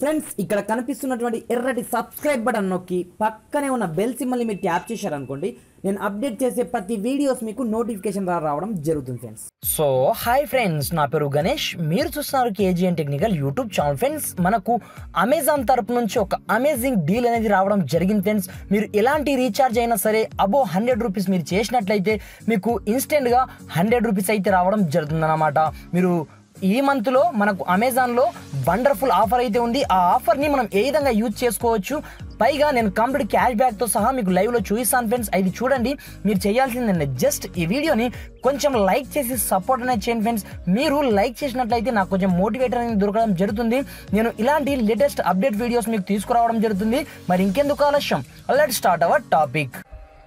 friends ఇక్కడ కనిపిస్తున్నటువంటి ఎర్రటి సబ్స్క్రైబ్ బటన్ నొక్కి పక్కనే ఉన్న బెల్ సింబల్ని మీరు ట్యాప్ చేశారనుకోండి నేను అప్డేట్ చేసే ప్రతి వీడియోస్ మీకు నోటిఫికేషన్ ద్వారా రావడం జరుగుతుంది ఫ్రెండ్స్ సో హాయ్ ఫ్రెండ్స్ నా పేరు గణేష్ మీరు చూస్తున్నారు KGN technical YouTube channel friends మనకు అమెజాన్ తరపు నుంచి ఒక అమేజింగ్ డీల్ అనేది రావడం జరిగింది ఫ్రెండ్స్ మీరు ఎలాంటి రీఛార్జ్ అయినా సరే అబో హండ్రెడ్ రూపీస్ మీరు చేసినట్లయితే మీకు ఇన్స్టెంట్గా హండ్రెడ్ రూపీస్ అయితే రావడం జరుగుతుందన్నమాట మీరు ఈ మంత్లో మనకు అమెజాన్లో వండర్ఫుల్ ఆఫర్ అయితే ఉంది ఆ ఆఫర్ని మనం ఏ విధంగా యూజ్ చేసుకోవచ్చు పైగా నేను కంప్లీట్ క్యాష్ బ్యాక్తో సహా మీకు లైవ్లో చూపిస్తాను ఫ్రెండ్స్ అది చూడండి మీరు చేయాల్సిందండి జస్ట్ ఈ వీడియోని కొంచెం లైక్ చేసి సపోర్ట్ అనేది చేయండి ఫ్రెండ్స్ మీరు లైక్ చేసినట్లయితే నాకు కొంచెం మోటివేటర్ అనేది దొరకడం జరుగుతుంది నేను ఇలాంటి లేటెస్ట్ అప్డేట్ వీడియోస్ మీకు తీసుకురావడం జరుగుతుంది మరి ఇంకెందుకు ఆలస్యం let start our topic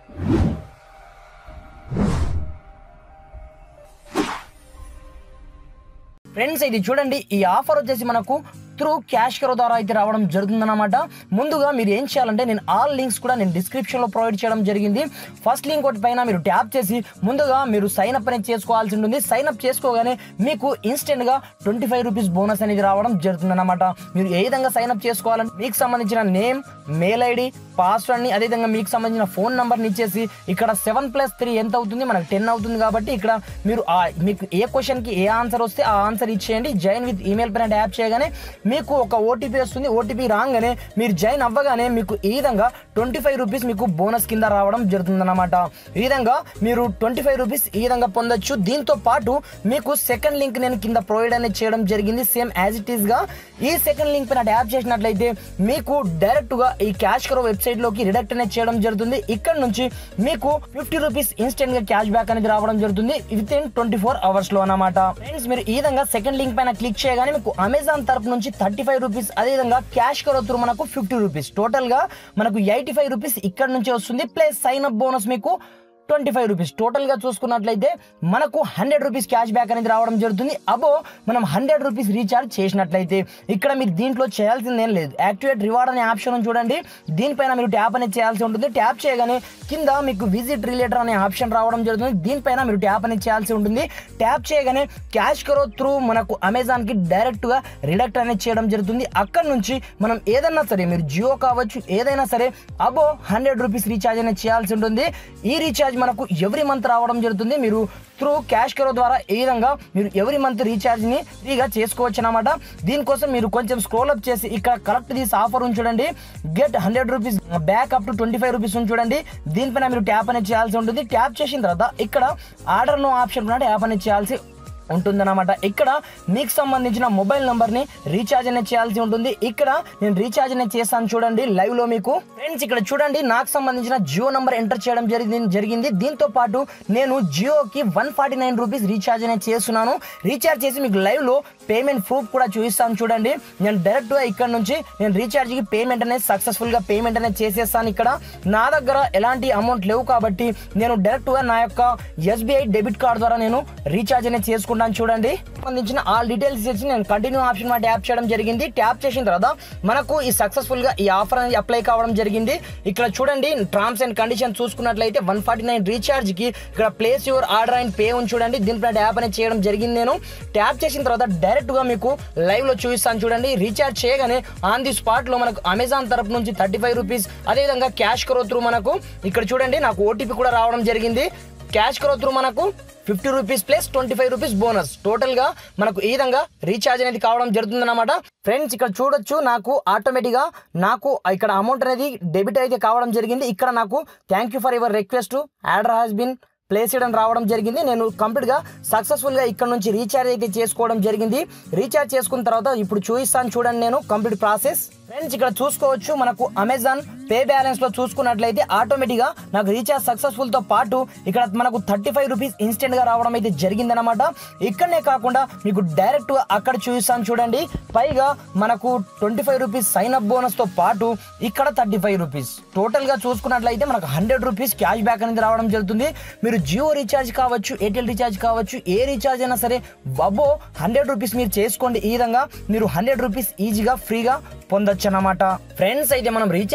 friends ఇది చూడండి ఈ ఆఫర్ వచ్చేసి మనకు త్రూ క్యాష్ కరో ద్వారా అయితే రావడం జరుగుతుందన్నమాట ముందుగా మీరు ఏం చేయాలంటే నేను ఆల్ లింక్స్ కూడా నేను డిస్క్రిప్షన్లో ప్రొవైడ్ చేయడం జరిగింది ఫస్ట్ లింక్ ఒకటి పైన మీరు ట్యాప్ చేసి ముందుగా మీరు సైన్ అప్ అనేది చేసుకోవాల్సి ఉంటుంది సైన్ అప్ చేసుకోగానే మీకు ఇన్స్టెంట్గా ట్వంటీ ఫైవ్ రూపీస్ బోనస్ అనేది రావడం జరుగుతుందన్నమాట మీరు ఏ విధంగా సైన్ అప్ చేసుకోవాలంటే మీకు సంబంధించిన నేమ్ మెయిల్ ఐడి పాస్వర్డ్ని అదేవిధంగా మీకు సంబంధించిన ఫోన్ నెంబర్ని ఇచ్చేసి ఇక్కడ సెవెన్ ప్లస్ త్రీ ఎంత అవుతుంది మనకు టెన్ అవుతుంది కాబట్టి ఇక్కడ మీరు ఆ మీకు ఏ క్వశ్చన్కి ఏ ఆన్సర్ వస్తే ఆ ఆన్సర్ ఇచ్చేయండి జాయిన్ విత్ ఈమెయిల్ పైన ట్యాప్ చేయగానే మీకు ఒక ఓటీపీ వస్తుంది ఓటీపీ రాగానే మీరు జాయిన్ అవ్వగానే మీకు ఈ విధంగా ట్వంటీ ఫైవ్ రూపీస్ మీకు బోనస్ కింద రావడం జరుగుతుందన్నమాట ఈ విధంగా మీరు ట్వంటీ ఫైవ్ రూపీస్ ఈ విధంగా పొందొచ్చు దీంతో పాటు మీకు సెకండ్ లింక్ నేను కింద ప్రొవైడ్ అనేది చేయడం జరిగింది సేమ్ యాజ్ ఇట్ ఈస్ గా ఈ సెకండ్ లింక్ పైన ట్యాప్ చేసినట్లయితే మీకు డైరెక్ట్ గా ఈ క్యాష్ కరో వెబ్సైట్ లోకి రిడక్ట్ అనేది చేయడం జరుగుతుంది ఇక్కడ నుంచి మీకు ఫిఫ్టీ రూపీస్ ఇన్స్టెంట్ గా క్యాష్ బ్యాక్ అనేది రావడం జరుగుతుంది within twenty four hours లో అనమాట ఫ్రెండ్స్ మీరు ఈ విధంగా సెకండ్ లింక్ పైన క్లిక్ చేయగానే మీకు అమెజాన్ తరపు నుంచి థర్టీ ఫైవ్ రూపీస్ అదే విధంగా క్యాష్ కరో త్రూ మనకు ఫిఫ్టీ రూపీస్ టోటల్ గా మనకు ఎయిటీ ఫైవ్ రూపీస్ ఇక్కడ నుంచి వస్తుంది ప్లస్ సైన్ అప్ బోనస్ మీకు ట్వంటీ ఫైవ్ రూపీస్ టోటల్గా చూసుకున్నట్లయితే మనకు హండ్రెడ్ రూపీస్ క్యాష్ బ్యాక్ అనేది రావడం జరుగుతుంది అబో మనం హండ్రెడ్ రూపీస్ రీఛార్జ్ చేసినట్లయితే ఇక్కడ మీరు దీంట్లో చేయాల్సింది ఏం లేదు యాక్టివేట్ రివార్డ్ అనే ఆప్షన్ చూడండి దీనిపైన మీరు ట్యాప్ అనేది చేయాల్సి ఉంటుంది ట్యాప్ చేయగానే కింద మీకు విజిట్ రిలేటర్ అనే ఆప్షన్ రావడం జరుగుతుంది దీనిపైన మీరు ట్యాప్ అనేది చేయాల్సి ఉంటుంది ట్యాప్ చేయగానే క్యాష్ కరో త్రూ మనకు అమెజాన్కి డైరెక్ట్గా రిడక్ట్ అనేది చేయడం జరుగుతుంది అక్కడ నుంచి మనం ఏదైనా సరే మీరు జియో కావచ్చు ఏదైనా సరే అబో హండ్రెడ్ రూపీస్ రీఛార్జ్ అనేది చేయాల్సి ఉంటుంది ఈ రీఛార్జ్ మనకు ఎవ్రీ మంత్ రావడం జరుగుతుంది మీరు త్రూ క్యాష్ కరో ద్వారా ఏ విధంగా మీరు ఎవ్రీ మంత్ రీఛార్జ్ని ఫ్రీగా చేసుకోవచ్చు అనమాట దీనికోసం మీరు కొంచెం స్క్రోల్ అప్ చేసి ఇక్కడ కరెక్ట్ తీసి ఆఫర్ ఉంచండి get hundred rupees back up to twenty five rupees ఉంచండి దీనిపైన మీరు ట్యాప్ అనేది చేయాల్సి ఉంటుంది ట్యాప్ చేసిన తర్వాత ఇక్కడ ఆర్డర్ నో ఆప్షన్ కూడా ట్యాప్ అనేది చేయాల్సి ఉంటుందన్నమాట ఇక్కడ మీకు సంబంధించిన మొబైల్ నంబర్ని రీఛార్జ్ అనేది చేయాల్సి ఉంటుంది ఇక్కడ నేను రీఛార్జ్ అనేది చేస్తాను చూడండి లైవ్ లో మీకు ఫ్రెండ్స్ ఇక్కడ చూడండి నాకు సంబంధించిన జియో నంబర్ ఎంటర్ చేయడం జరిగింది జరిగింది దీంతో పాటు నేను జియోకి one forty nine rupees recharge అనేది చేస్తున్నాను రీఛార్జ్ చేసి మీకు లైవ్ లో పేమెంట్ ప్రూఫ్ కూడా చూపిస్తాను చూడండి నేను డైరెక్ట్ గా ఇక్కడ నుంచి నేను రీఛార్జ్ కి పేమెంట్ అనేది సక్సెస్ఫుల్ గా పేమెంట్ అనేది చేసేస్తాను ఇక్కడ నా దగ్గర ఎలాంటి అమౌంట్ లేవు కాబట్టి నేను డైరెక్ట్ గా నా యొక్క ఎస్బీఐ డెబిట్ కార్డ్ ద్వారా నేను రీఛార్జ్ అనేది చేసుకుంటాను చూడండి సంబంధించిన ఆల్ డీటెయిల్స్ ఇచ్చి నేను కంటిన్యూ ఆప్షన్ మీద ట్యాప్ చేయడం జరిగింది ట్యాప్ చేసిన తర్వాత మనకు ఈ సక్సెస్ఫుల్ గా ఈ ఆఫర్ అనేది అప్లై కావడం జరిగింది ఇక్కడ చూడండి టర్మ్స్ అండ్ కండిషన్ చూసుకున్నట్లయితే వన్ ఫార్టీ నైన్ రీఛార్జ్ కి ఇక్కడ place your order and pay ఉంది చూడండి దీనిపై ట్యాప్ అనేది చేయడం జరిగింది నేను ట్యాప్ చేసిన తర్వాత డైరెక్ట్ గా మీకు లైవ్ లో చూపిస్తాను చూడండి రీఛార్జ్ చేయగానే ఆన్ ది స్పాట్ లో మనకు అమెజాన్ తరపు నుంచి థర్టీ ఫైవ్ రూపీస్ అదేవిధంగా క్యాష్ కరో త్రూ మనకు ఇక్కడ చూడండి నాకు ఓటీపీ కూడా రావడం జరిగింది క్యాష్ కరో త్రూ మనకు fifty rupees plus twenty five rupees bonus total గా మనకు ఈ విధంగా రీఛార్జ్ అనేది కావడం జరుగుతుందన్నమాట ఫ్రెండ్స్ ఇక్కడ చూడొచ్చు నాకు ఆటోమేటిక్ గా నాకు ఇక్కడ అమౌంట్ అనేది డెబిట్ అయితే కావడం జరిగింది ఇక్కడ నాకు thank you for your request order has been place చేయడం రావడం జరిగింది నేను కంప్లీట్గా సక్సెస్ఫుల్గా ఇక్కడ నుంచి రీఛార్జ్ అయితే చేసుకోవడం జరిగింది రీఛార్జ్ చేసుకున్న తర్వాత ఇప్పుడు చూపిస్తాను చూడండి నేను కంప్లీట్ ప్రాసెస్ ఫ్రెండ్స్ ఇక్కడ చూసుకోవచ్చు మనకు అమెజాన్ పే బ్యాలెన్స్ లో చూసుకున్నట్లయితే ఆటోమేటిక్ గా నాకు రీఛార్జ్ సక్సెస్ఫుల్ తో పాటు ఇక్కడ మనకు థర్టీ ఫైవ్ రూపీస్ ఇన్స్టెంట్ గా రావడం అయితే జరిగిందనమాట ఇక్కడనే కాకుండా మీకు డైరెక్ట్ గా అక్కడ చూపిస్తాను చూడండి పైగా మనకు twenty five rupees sign up bonus తో పాటు ఇక్కడ థర్టీ ఫైవ్ రూపీస్ టోటల్ గా చూసుకున్నట్లయితే మనకు హండ్రెడ్ రూపీస్ క్యాష్ బ్యాక్ అనేది రావడం జరుగుతుంది మీరు జియో రీఛార్జ్ కావచ్చు ఎయిర్టెల్ రీఛార్జ్ కావచ్చు ఏ రీఛార్జ్ అయినా సరే అబ్బో హండ్రెడ్ రూపీస్ మీరు చేసుకోండి ఈ విధంగా మీరు హండ్రెడ్ రూపీస్ ఈజీగా ఫ్రీగా పొందొచ్చు అన్నమాట ఫ్రెండ్స్ అయితే మనం రీఛార్జ్ అయితే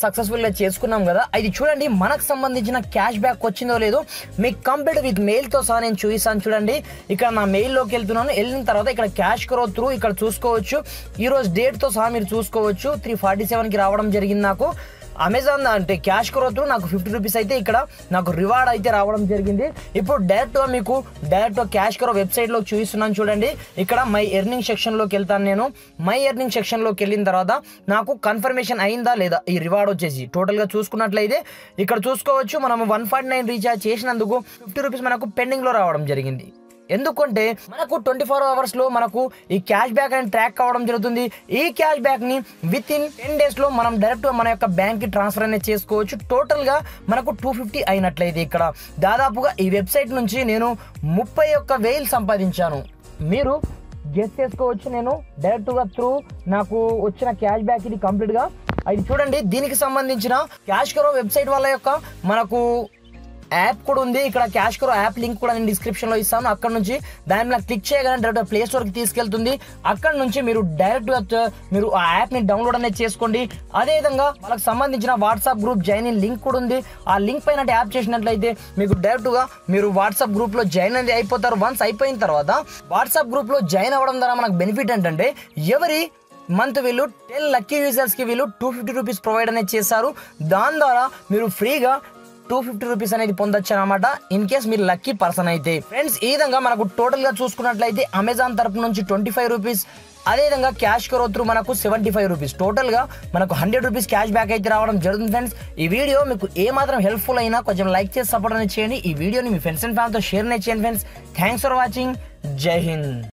సక్సెస్ఫుల్ గా చేసుకున్నాం కదా అది చూడండి మనకు సంబంధించిన క్యాష్ బ్యాక్ వచ్చిందో లేదో మీకు కంప్లీట్ విత్ మెయిల్ తో సహా నేను చూపిస్తాను చూడండి ఇక్కడ నా మెయిల్ లోకి వెళ్తున్నాను వెళ్ళిన తర్వాత ఇక్కడ క్యాష్ క్రో త్రూ ఇక్కడ చూసుకోవచ్చు ఈ రోజు డేట్ తో సహా మీరు చూసుకోవచ్చు త్రీ ఫార్టీ సెవెన్ కి రావడం జరిగింది నాకు అమెజాన్ అంటే క్యాష్ క్రోత్ నాకు ఫిఫ్టీ రూపీస్ అయితే ఇక్కడ నాకు రివార్డ్ అయితే రావడం జరిగింది ఇప్పుడు డైరెక్ట్గా మీకు డైరెక్ట్గా క్యాష్ క్రో వెబ్సైట్లో చూపిస్తున్నాను చూడండి ఇక్కడ మై ఎర్నింగ్ సెక్షన్లోకి వెళ్తాను నేను మై ఎర్నింగ్ సెక్షన్లోకి వెళ్ళిన తర్వాత నాకు కన్ఫర్మేషన్ అయిందా లేదా ఈ రివార్డ్ వచ్చేసి టోటల్గా చూసుకున్నట్లయితే ఇక్కడ చూసుకోవచ్చు మనం వన్ ఫార్టీ నైన్ రీఛార్జ్ చేసినందుకు ఫిఫ్టీ రూపీస్ మనకు పెండింగ్లో రావడం జరిగింది ఎందుకంటే మనకు ట్వంటీ ఫోర్ అవర్స్ లో మనకు ఈ క్యాష్ బ్యాక్ అనేది ట్రాక్ కావడం జరుగుతుంది ఈ క్యాష్ బ్యాక్ ని విత్ ఇన్ టెన్ డేస్ లో మనం డైరెక్ట్ మన యొక్క బ్యాంక్ కి ట్రాన్స్ఫర్ అనేది చేసుకోవచ్చు టోటల్ గా మనకు టూ ఫిఫ్టీ అయినట్లయితే ఇక్కడ దాదాపుగా ఈ వెబ్సైట్ నుంచి నేను ముప్పై ఒక్క వేలు సంపాదించాను మీరు గెస్ చేసుకోవచ్చు నేను డైరెక్ట్ గా త్రూ నాకు వచ్చిన క్యాష్ బ్యాక్ ఇది కంప్లీట్ గా అది చూడండి దీనికి సంబంధించిన క్యాష్ కరో వెబ్సైట్ వాళ్ళ యొక్క మనకు యాప్ కూడా ఉంది ఇక్కడ క్యాష్ కరో యాప్ లింక్ కూడా నేను డిస్క్రిప్షన్ లో ఇస్తాను అక్కడ నుంచి దాని మీద క్లిక్ చేయగానే డైరెక్ట్ ప్లే స్టోర్ కి తీసుకెళ్తుంది అక్కడ నుంచి మీరు డైరెక్ట్ గా మీరు ఆ యాప్ ని డౌన్లోడ్ అనేది చేసుకోండి అదే విధంగా వాళ్ళకి సంబంధించిన WhatsApp group join in link కూడా ఉంది ఆ లింక్ పైన ట్యాప్ చేసినట్లయితే మీకు డైరెక్ట్ గా మీరు వాట్సాప్ గ్రూప్ లో జాయిన్ అనేది అయిపోతారు వన్స్ అయిపోయిన తర్వాత వాట్సాప్ గ్రూప్ లో జాయిన్ అవ్వడం ద్వారా మనకు బెనిఫిట్ ఏంటంటే ఎవరి మంత్ వీళ్ళు టెన్ లక్కీ యూజర్స్కి వీళ్ళు టూ ఫిఫ్టీ రూపీస్ ప్రొవైడ్ అనేది చేస్తారు దాని ద్వారా మీరు ఫ్రీగా టూ ఫిఫ్టీ రూపీస్ అనేది పొందొచ్చు అనమాట ఇన్ కేస్ మీరు లక్కీ పర్సన్ అయితే ఫ్రెండ్స్ ఈ విధంగా మనకు టోటల్ గా చూసుకున్నట్లయితే అమెజాన్ తరపు నుంచి ట్వంటీ ఫైవ్ రూపీస్ అదేవిధంగా క్యాష్ కరో త్రూ మనకు సెవెంటీ ఫైవ్ రూపీస్ టోటల్ గా మనకు హండ్రెడ్ రూపీస్ క్యాష్ బ్యాక్ అయితే రావడం జరుగుతుంది ఫ్రెండ్స్ ఈ వీడియో మీకు ఏ మాత్రం హెల్ప్ఫుల్ అయినా కొంచెం లైక్ చేసి సపోర్ట్ అనేది చేయండి ఈ వీడియోని మీ ఫ్రెండ్స్ అండ్ ఫ్యామిలీతో షేర్ అనేది చేయండి ఫ్రెండ్స్ థ్యాంక్స్ ఫర్ వాచింగ్ జై హింద్